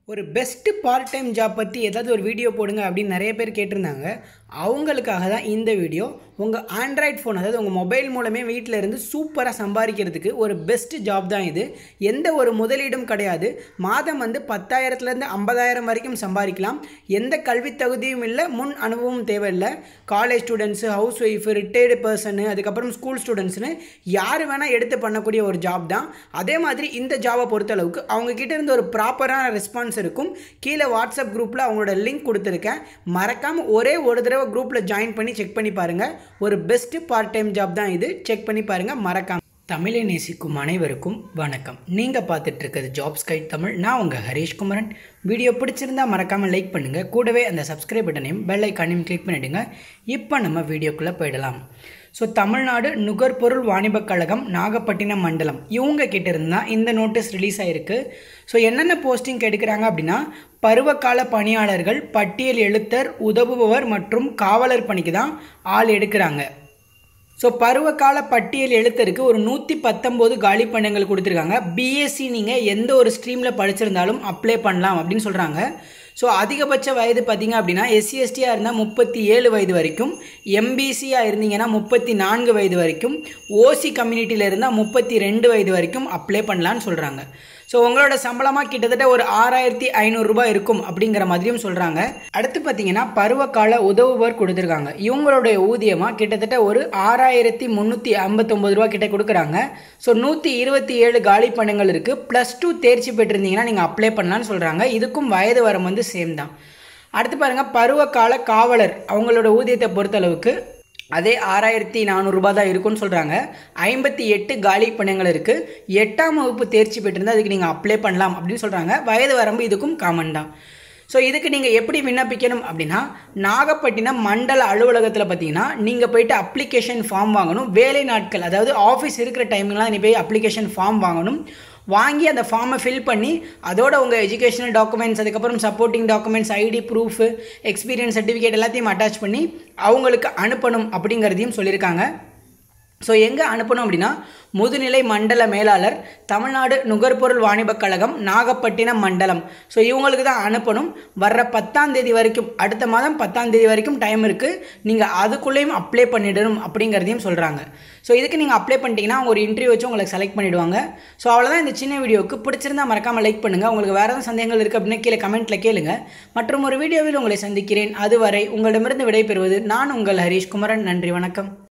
ஒரு best part time job பற்றி ஏதாவது ஒரு வீடியோ போடுங்க அப்படின்னு நிறைய பேர் கேட்டிருந்தாங்க அவங்களுக்காக தான் இந்த வீடியோ உங்கள் ஆண்ட்ராய்ட் ஃபோன் அதாவது உங்கள் மொபைல் மூலமே வீட்டில் இருந்து சூப்பராக சம்பாதிக்கிறதுக்கு ஒரு பெஸ்ட் ஜாப் தான் இது எந்த ஒரு முதலீடும் கிடையாது மாதம் வந்து பத்தாயிரத்துலேருந்து ஐம்பதாயிரம் வரைக்கும் சம்பாதிக்கலாம் எந்த கல்வி தகுதியும் இல்லை முன் அனுபவம் தேவையில்லை college students house wife retired person அதுக்கப்புறம் ஸ்கூல் ஸ்டூடெண்ட்ஸ்னு யார் வேணால் எடுத்து பண்ணக்கூடிய ஒரு ஜாப் தான் அதே மாதிரி இந்த ஜாபை பொறுத்தளவுக்கு அவங்க கிட்ட இருந்து ஒரு ப்ராப்பரான ரெஸ்பான்ஸ் இருக்கும் கீழே வாட்ஸ்அப் குரூப்பில் அவங்களோட லிங்க் கொடுத்துருக்கேன் மறக்காமல் ஒரே ஒரு தடவை குரூப்பில் ஜாயின் பண்ணி செக் பண்ணி பாருங்கள் ஒரு பெஸ்ட்டு பார்ட் டைம் ஜாப் தான் இது செக் பண்ணி பாருங்கள் மறக்காம தமிழை நேசிக்கும் அனைவருக்கும் வணக்கம் நீங்கள் பார்த்துட்டு இருக்கிறது ஜாப்ஸ் கைட் தமிழ் நான் உங்கள் ஹரீஷ் குமரன் வீடியோ பிடிச்சிருந்தா மறக்காமல் லைக் பண்ணுங்கள் கூடவே அந்த சப்ஸ்கிரைப் பட்டனையும் பெல் ஐக்கானையும் கிளிக் பண்ணிவிடுங்க இப்போ நம்ம வீடியோக்குள்ளே போயிடலாம் ஸோ தமிழ்நாடு நுகர்பொருள் வாணிபக் கழகம் நாகப்பட்டினம் மண்டலம் இவங்க கிட்ட இருந்தால் இந்த நோட்டீஸ் ரிலீஸ் ஆகிருக்கு ஸோ என்னென்ன போஸ்டிங் எடுக்கிறாங்க அப்படின்னா பருவகால பணியாளர்கள் பட்டியல் எழுத்தர் உதவுபவர் மற்றும் காவலர் பணிக்கு தான் ஆள் எடுக்கிறாங்க ஸோ பருவகால பட்டியல் எழுத்தருக்கு ஒரு நூற்றி பத்தொம்போது காலி பண்டங்கள் கொடுத்துருக்காங்க பிஎஸ்சி நீங்கள் எந்த ஒரு ஸ்ட்ரீமில் படிச்சிருந்தாலும் அப்ளை பண்ணலாம் அப்படின்னு சொல்கிறாங்க ஸோ அதிகபட்ச வயது பார்த்தீங்க அப்படின்னா எஸ்சி எஸ்டியாக இருந்தால் முப்பத்தி ஏழு வயது வரைக்கும் எம்பிசியாக இருந்தீங்கன்னா முப்பத்தி நான்கு வயது வரைக்கும் ஓசி கம்யூனிட்டியில் இருந்தால் முப்பத்தி ரெண்டு வயது வரைக்கும் அப்ளை பண்ணலான்னு சொல்கிறாங்க ஸோ உங்களோட சம்பளமாக கிட்டத்தட்ட ஒரு ஆறாயிரத்தி ஐநூறுரூபா இருக்கும் அப்படிங்கிற மாதிரியும் சொல்கிறாங்க அடுத்து பார்த்தீங்கன்னா பருவகால உதவுவர் கொடுத்துருக்காங்க இவங்களுடைய ஊதியமாக கிட்டத்தட்ட ஒரு ஆறாயிரத்தி முந்நூற்றி ஐம்பத்தொம்பது ரூபா கிட்ட கொடுக்குறாங்க ஸோ நூற்றி இருபத்தி ஏழு காலி பணங்கள் இருக்குது ப்ளஸ் டூ தேர்ச்சி பெற்றிருந்தீங்கன்னா நீங்கள் அப்ளை பண்ணலான்னு சொல்கிறாங்க இதுக்கும் வயது வரம் வந்து சேம் தான் அடுத்து பாருங்கள் பருவகால காவலர் அவங்களோட ஊதியத்தை பொறுத்தளவுக்கு அதே ஆறாயிரத்தி நானூறுரூபா தான் இருக்கும்னு சொல்கிறாங்க ஐம்பத்தி எட்டு காலி பணங்கள் இருக்குது எட்டாம் வகுப்பு தேர்ச்சி பெற்றிருந்தால் அதுக்கு நீங்கள் அப்ளை பண்ணலாம் அப்படின்னு சொல்கிறாங்க வயது வரம்பு இதுக்கும் காமன் தான் ஸோ இதுக்கு நீங்கள் எப்படி விண்ணப்பிக்கணும் அப்படின்னா நாகப்பட்டினம் மண்டல அலுவலகத்தில் பார்த்தீங்கன்னா நீங்கள் போயிட்டு அப்ளிகேஷன் ஃபார்ம் வாங்கணும் வேலை நாட்கள் அதாவது ஆஃபீஸ் இருக்கிற டைமிங்லாம் நீ போய் அப்ளிகேஷன் ஃபார்ம் வாங்கணும் வாங்கி அந்த ஃபார்மை ஃபில் பண்ணி அதோட உங்கள் எஜுகேஷனல் டாக்குமெண்ட்ஸ் அதுக்கப்புறம் supporting documents ID proof experience certificate எல்லாத்தையும் அட்டாச் பண்ணி அவங்களுக்கு அனுப்பணும் அப்படிங்கிறதையும் சொல்லியிருக்காங்க ஸோ எங்கே அனுப்பணும் அப்படின்னா முதுநிலை மண்டல மேலாளர் தமிழ்நாடு நுகர்பொருள் வாணிபக் கழகம் நாகப்பட்டினம் மண்டலம் ஸோ இவங்களுக்கு தான் அனுப்பணும் வர்ற பத்தாம் தேதி வரைக்கும் அடுத்த மாதம் பத்தாம் தேதி வரைக்கும் டைம் இருக்குது நீங்கள் அதுக்குள்ளேயும் அப்ளை பண்ணிடணும் அப்படிங்கிறதையும் சொல்கிறாங்க ஸோ இதுக்கு நீங்கள் அப்ளை பண்ணிட்டீங்கன்னா அவங்க ஒரு இன்டர்வியூ வச்சு உங்களுக்கு செலக்ட் பண்ணிவிடுவாங்க ஸோ அவ்வளோதான் இந்த சின்ன வீடியோவுக்கு பிடிச்சிருந்தா மறக்காமல் லைக் பண்ணுங்கள் உங்களுக்கு வேறு ஏதாவது சந்தேகங்கள் இருக்குது அப்படின்னா கீழே கமெண்ட்டில் கேளுங்க மற்றும் ஒரு வீடியோவில் உங்களை சந்திக்கிறேன் அதுவரை உங்களிடமிருந்து விடைபெறுவது நான் உங்கள் ஹரீஷ் குமரன் நன்றி வணக்கம்